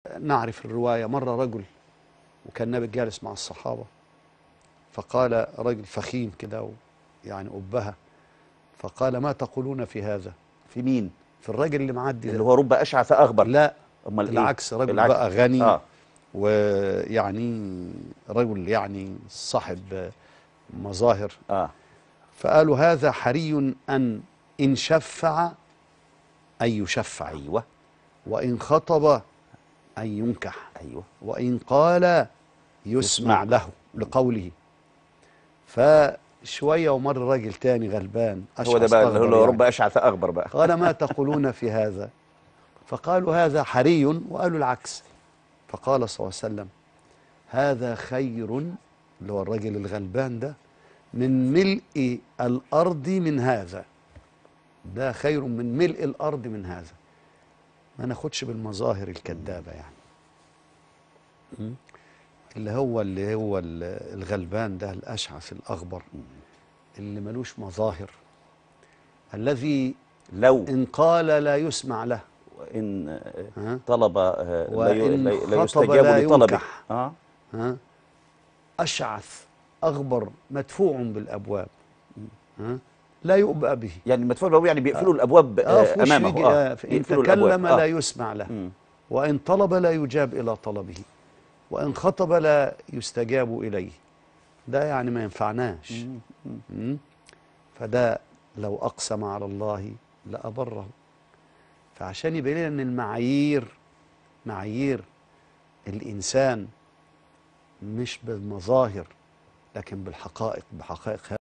نعرف الرواية مرة رجل وكان النبي جالس مع الصحابة فقال رجل فخيم كده و- يعني أبهة فقال ما تقولون في هذا في مين في الراجل اللي معدي اللي ده هو رب اشعث اغبر لا امال ايه العكس رجل العكس. بقى غني اه ويعني رجل يعني صاحب مظاهر اه فقالوا هذا حري أن إن شفع أن يشفع ايوه وإن خطب أن ينكح ايوه وإن قال يسمع يسمع. له لقوله فشوية ومر راجل تاني غلبان هو ده أشعث بقى اللي أغبر هو يعني. رب اشعث اغبر بقى قال ما تقولون في هذا فقالوا هذا حري وقالوا العكس فقال صلى الله عليه وسلم هذا خير اللي هو الرجل الغلبان ده من ملء الأرض من هذا ده خير من ملء الأرض من هذا ما ناخدش بالمظاهر الكذابة يعني م? اللي هو اللي هو ال- الغلبان ده الأشعث الأغبر اللي ملوش مظاهر الذي لو إن قال لا يسمع له ان ها؟ طلب آه، لا ي- وإن لا- لا خطب يستجاب لا لطلبه ينكح. اه ها؟ أشعث أغبر مدفوع بالأبواب ها؟ لا يؤبأ به يعني المدفوع الباب يعني بيقفلوا الابواب آه، آه في وش امامه يجي- اه آه، إن يقفلوا الأبواب. تكلم لا يسمع له مم. وإن طلب لا يجاب إلى طلبه وإن خطب لا يستجاب إليه ده يعني ما ينفعناش مم؟ فده لو أقسم على الله لأبره فعشان يبين لنا أن المعايير معايير الإنسان مش بالمظاهر لكن بالحقائق بحقائق